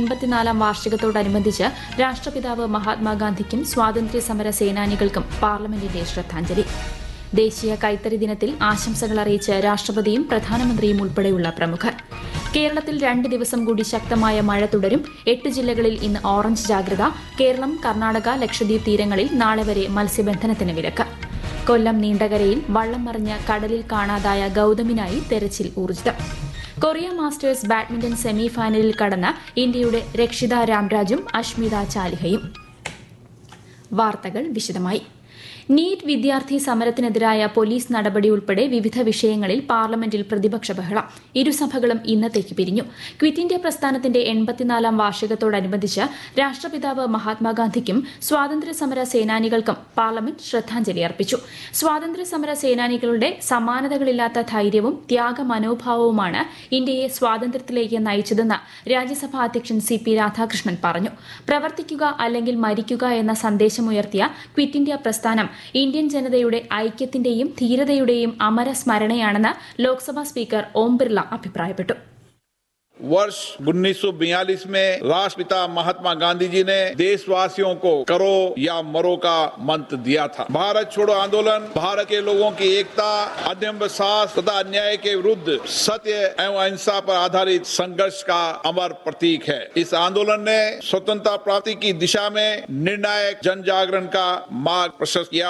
എൺപത്തിനാലാം വാർഷികത്തോടനുബന്ധിച്ച് രാഷ്ട്രപിതാവ് മഹാത്മാഗാന്ധിക്കും സ്വാതന്ത്ര്യ സമര സേനാനികൾക്കും പാർലമെന്റിന്റെ ശ്രദ്ധാഞ്ജലി ദേശീയ കൈത്തറി ദിനത്തിൽ ആശംസകൾ അറിയിച്ച് രാഷ്ട്രപതിയും പ്രധാനമന്ത്രിയും ഉൾപ്പെടെയുള്ള പ്രമുഖർ കേരളത്തിൽ രണ്ട് ദിവസം കൂടി ശക്തമായ മഴ തുടരും എട്ട് ജില്ലകളിൽ ഇന്ന് ഓറഞ്ച് ജാഗ്രത കേരളം കർണാടക ലക്ഷദ്വീപ് തീരങ്ങളിൽ നാളെ വരെ മത്സ്യബന്ധനത്തിന് വിലക്ക് കൊല്ലം നീണ്ടകരയിൽ വള്ളം മറിഞ്ഞ് കടലിൽ കാണാതായ ഗൌതമിനായി തെരച്ചിൽ ഊർജിതം കൊറിയ മാസ്റ്റേഴ്സ് ബാഡ്മിന്റൺ സെമി ഫൈനലിൽ കടന്ന ഇന്ത്യയുടെ രക്ഷിത രാംരാജും അഷ്മിത ചാലിഹയും വാർത്തകൾ വിശദമായി നീറ്റ് വിദ്യാർത്ഥി സമരത്തിനെതിരായ പോലീസ് നടപടി ഉൾപ്പെടെ വിവിധ വിഷയങ്ങളിൽ പാർലമെന്റിൽ പ്രതിപക്ഷ ബഹളം ഇരുസഭകളും ഇന്നത്തേക്ക് പിരിഞ്ഞു ക്വിറ്റ് ഇന്ത്യ പ്രസ്ഥാനത്തിന്റെ എൺപത്തിനാലാം വാർഷികത്തോടനുബന്ധിച്ച് രാഷ്ട്രപിതാവ് മഹാത്മാഗാന്ധിക്കും സ്വാതന്ത്ര്യ സമര സേനാനികൾക്കും പാർലമെന്റ് ശ്രദ്ധാഞ്ജലി അർപ്പിച്ചു സ്വാതന്ത്ര്യ സമര സേനാനികളുടെ സമാനതകളില്ലാത്ത ധൈര്യവും ത്യാഗ മനോഭാവവുമാണ് ഇന്ത്യയെ സ്വാതന്ത്ര്യത്തിലേക്ക് നയിച്ചതെന്ന് രാജ്യസഭാ അധ്യക്ഷൻ സി പി രാധാകൃഷ്ണൻ പറഞ്ഞു പ്രവർത്തിക്കുക അല്ലെങ്കിൽ മരിക്കുക എന്ന സന്ദേശമുയർത്തിയ ക്വിറ്റ് ഇന്ത്യ പ്രസ്ഥാനം ഇന്ത്യൻ ജനതയുടെ ഐക്യത്തിന്റെയും ധീരതയുടെയും അമര സ്മരണയാണെന്ന് ലോക്സഭാ സ്പീക്കർ ഓം ബിർള അഭിപ്രായപ്പെട്ടു वर्ष 1942 में राष्ट्रपिता महात्मा गांधी जी ने देशवासियों को करो या मरो का मंत्र दिया था भारत छोड़ो आंदोलन भारत के लोगों की एकता अध्यम साहस तथा अन्याय के विरुद्ध सत्य एवं अहिंसा पर आधारित संघर्ष का अमर प्रतीक है इस आंदोलन ने स्वतंत्रता प्राप्ति की दिशा में निर्णायक जन जागरण का मार्ग प्रशस्त किया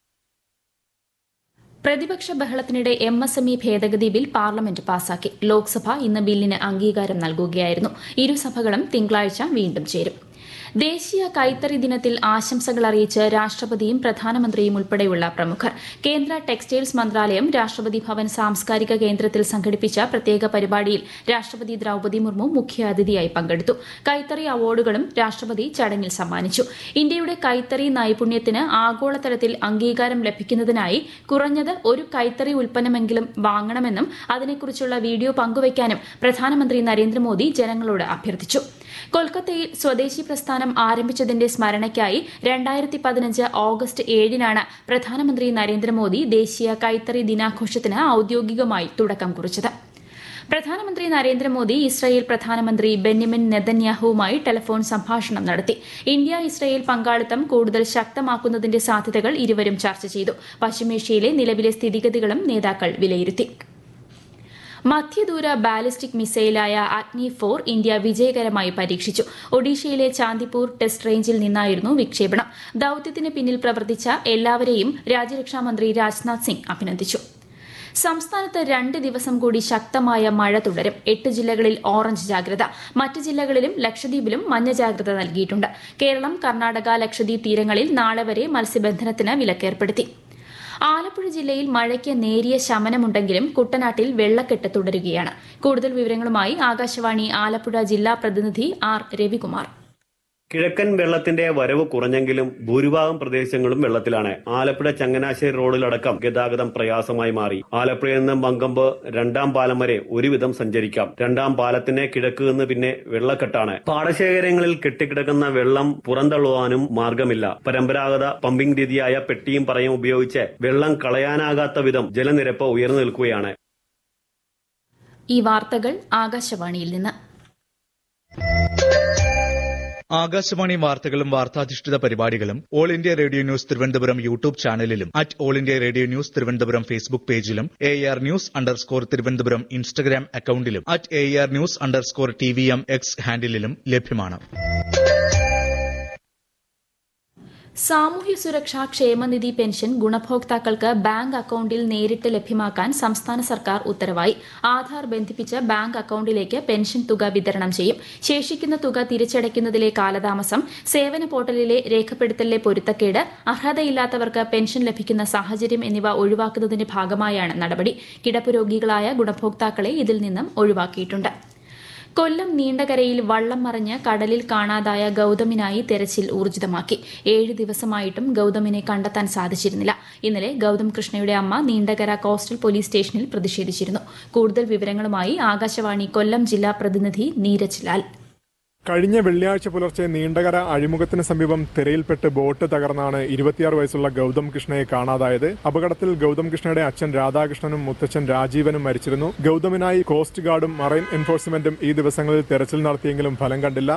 പ്രതിപക്ഷ ബഹളത്തിനിടെ എം എസ് എം ഇ ഭേദഗതി ബിൽ പാർലമെന്റ് പാസാക്കി ലോക്സഭ ഇന്ന് ബില്ലിന് അംഗീകാരം നൽകുകയായിരുന്നു ഇരുസഭകളും തിങ്കളാഴ്ച വീണ്ടും ചേരും ദേശീയ കൈത്തറി ദിനത്തിൽ ആശംസകൾ അറിയിച്ച് രാഷ്ട്രപതിയും പ്രധാനമന്ത്രിയും ഉൾപ്പെടെയുള്ള പ്രമുഖർ കേന്ദ്ര ടെക്സ്റ്റൈൽസ് മന്ത്രാലയം രാഷ്ട്രപതി ഭവൻ സാംസ്കാരിക കേന്ദ്രത്തിൽ സംഘടിപ്പിച്ച പ്രത്യേക പരിപാടിയിൽ രാഷ്ട്രപതി ദ്രൌപദി മുർമു മുഖ്യാതിഥിയായി പങ്കെടുത്തു കൈത്തറി അവാർഡുകളും രാഷ്ട്രപതി ചടങ്ങിൽ സമ്മാനിച്ചു ഇന്ത്യയുടെ കൈത്തറി നൈപുണ്യത്തിന് ആഗോളതലത്തിൽ അംഗീകാരം ലഭിക്കുന്നതിനായി കുറഞ്ഞത് ഒരു കൈത്തറി ഉൽപ്പന്നമെങ്കിലും വാങ്ങണമെന്നും അതിനെക്കുറിച്ചുള്ള വീഡിയോ പങ്കുവയ്ക്കാനും പ്രധാനമന്ത്രി നരേന്ദ്രമോദി ജനങ്ങളോട് അഭ്യർത്ഥിച്ചു കൊൽക്കത്തയിൽ സ്വദേശി പ്രസ്ഥാനം ആരംഭിച്ചതിന്റെ സ്മരണയ്ക്കായി രണ്ടായിരത്തി പതിനഞ്ച് ഓഗസ്റ്റ് ഏഴിനാണ് പ്രധാനമന്ത്രി നരേന്ദ്രമോദി ദേശീയ കൈത്തറി ദിനാഘോഷത്തിന് ഔദ്യോഗികമായി തുടക്കം കുറിച്ചത് പ്രധാനമന്ത്രി നരേന്ദ്രമോദി ഇസ്രായേൽ പ്രധാനമന്ത്രി ബെന്യമിൻ നെതന്യാഹുവുമായി ടെലിഫോൺ സംഭാഷണം നടത്തി ഇന്ത്യ ഇസ്രായേൽ പങ്കാളിത്തം കൂടുതൽ ശക്തമാക്കുന്നതിന്റെ സാധ്യതകൾ ഇരുവരും ചർച്ച ചെയ്തു പശ്ചിമേഷ്യയിലെ നിലവിലെ സ്ഥിതിഗതികളും നേതാക്കൾ വിലയിരുത്തി മധ്യദൂര ബാലിസ്റ്റിക് മിസൈലായ അഗ്നി ഫോർ ഇന്ത്യ വിജയകരമായി പരീക്ഷിച്ചു ഒഡീഷയിലെ ചാന്ദിപ്പൂർ ടെസ്റ്റ് റേഞ്ചിൽ നിന്നായിരുന്നു വിക്ഷേപണം ദൌത്യത്തിന് പിന്നിൽ പ്രവർത്തിച്ച എല്ലാവരെയും രാജ്യരക്ഷാമന്ത്രി രാജ്നാഥ് സിംഗ് അഭിനന്ദിച്ചു സംസ്ഥാനത്ത് രണ്ട് ദിവസം കൂടി ശക്തമായ മഴ തുടരും എട്ട് ജില്ലകളിൽ ഓറഞ്ച് ജാഗ്രത മറ്റ് ജില്ലകളിലും ലക്ഷദ്വീപിലും മഞ്ഞ ജാഗ്രത നൽകിയിട്ടുണ്ട് കേരളം കർണാടക ലക്ഷദ്വീപ് തീരങ്ങളിൽ നാളെ വരെ മത്സ്യബന്ധനത്തിന് വിലക്കേർപ്പെടുത്തി ആലപ്പുഴ ജില്ലയിൽ മഴയ്ക്ക് നേരിയ ശമനമുണ്ടെങ്കിലും കുട്ടനാട്ടിൽ വെള്ളക്കെട്ട് തുടരുകയാണ് കൂടുതൽ വിവരങ്ങളുമായി ആകാശവാണി ആലപ്പുഴ ജില്ലാ പ്രതിനിധി ആർ രവികുമാർ കിഴക്കൻ വെള്ളത്തിന്റെ വരവ് കുറഞ്ഞെങ്കിലും ഭൂരിഭാഗം പ്രദേശങ്ങളും വെള്ളത്തിലാണ് ആലപ്പുഴ ചങ്ങനാശ്ശേരി റോഡിലടക്കം ഗതാഗതം പ്രയാസമായി മാറി ആലപ്പുഴയിൽ നിന്ന് മങ്കമ്പ് രണ്ടാം പാലം വരെ ഒരുവിധം സഞ്ചരിക്കാം രണ്ടാം പാലത്തിന് കിഴക്ക് നിന്ന് പിന്നെ വെള്ളക്കെട്ടാണ് പാടശേഖരങ്ങളിൽ കെട്ടിക്കിടക്കുന്ന വെള്ളം പുറന്തള്ളുവാനും മാർഗമില്ല പരമ്പരാഗത പമ്പിംഗ് രീതിയായ പെട്ടിയും പറയും ഉപയോഗിച്ച് വെള്ളം കളയാനാകാത്ത വിധം ജലനിരപ്പ് ഉയർന്നു നിൽക്കുകയാണ് ഈ വാർത്തകൾ ആകാശവാണിയിൽ നിന്ന് ആകാശവാണി വാർത്തകളും വാർത്താധിഷ്ഠിത പരിപാടികളും All India Radio news Thiruvananthapuram YouTube ചാനലിലും at All India Radio news Thiruvananthapuram Facebook പേജിലും A R news underscore Thiruvananthapuram Instagram അക്കൌണ്ടിലും at A R news underscore T V M X ഹാൻഡിലും ലഭ്യമാണ് സാമൂഹ്യ സുരക്ഷാ ക്ഷേമനിധി പെൻഷൻ ഗുണഭോക്താക്കൾക്ക് ബാങ്ക് അക്കൌണ്ടിൽ നേരിട്ട് ലഭ്യമാക്കാൻ സംസ്ഥാന സർക്കാർ ഉത്തരവായി ആധാർ ബന്ധിപ്പിച്ച് ബാങ്ക് അക്കൌണ്ടിലേക്ക് പെൻഷൻ തുക വിതരണം ചെയ്യും ശേഷിക്കുന്ന തുക തിരിച്ചടയ്ക്കുന്നതിലെ കാലതാമസം സേവന പോർട്ടലിലെ രേഖപ്പെടുത്തലിലെ പൊരുത്തക്കേട് അർഹതയില്ലാത്തവർക്ക് പെൻഷൻ ലഭിക്കുന്ന സാഹചര്യം എന്നിവ ഒഴിവാക്കുന്നതിന്റെ ഭാഗമായാണ് നടപടി കിടപ്പ് രോഗികളായ ഗുണഭോക്താക്കളെ ഇതിൽ നിന്നും ഒഴിവാക്കിയിട്ടുണ്ട് കൊല്ലം നീണ്ടകരയിൽ വള്ളം മറിഞ്ഞ് കടലിൽ കാണാതായ ഗൌതമിനായി തെരച്ചിൽ ഊർജിതമാക്കി ഏഴ് ദിവസമായിട്ടും ഗൌതമിനെ കണ്ടെത്താൻ സാധിച്ചിരുന്നില്ല ഇന്നലെ ഗൌതം കൃഷ്ണയുടെ അമ്മ നീണ്ടകര കോസ്റ്റൽ പോലീസ് സ്റ്റേഷനിൽ പ്രതിഷേധിച്ചിരുന്നു കൂടുതൽ വിവരങ്ങളുമായി ആകാശവാണി കൊല്ലം ജില്ലാ പ്രതിനിധി നീരജ് ലാൽ കഴിഞ്ഞ വെള്ളിയാഴ്ച പുലർച്ചെ നീണ്ടകര അഴിമുഖത്തിന് സമീപം തിരയിൽപ്പെട്ട് ബോട്ട് തകർന്നാണ് ഇരുപത്തിയാറ് വയസ്സുള്ള ഗൗതം കൃഷ്ണയെ കാണാതായത് അപകടത്തിൽ ഗൗതം കൃഷ്ണയുടെ അച്ഛൻ രാധാകൃഷ്ണനും മുത്തച്ഛൻ രാജീവനും മരിച്ചിരുന്നു ഗൗതമിനായി കോസ്റ്റ് ഗാർഡും മറൈൻ എൻഫോഴ്സ്മെന്റും ഈ ദിവസങ്ങളിൽ തെരച്ചിൽ നടത്തിയെങ്കിലും ഫലം കണ്ടില്ല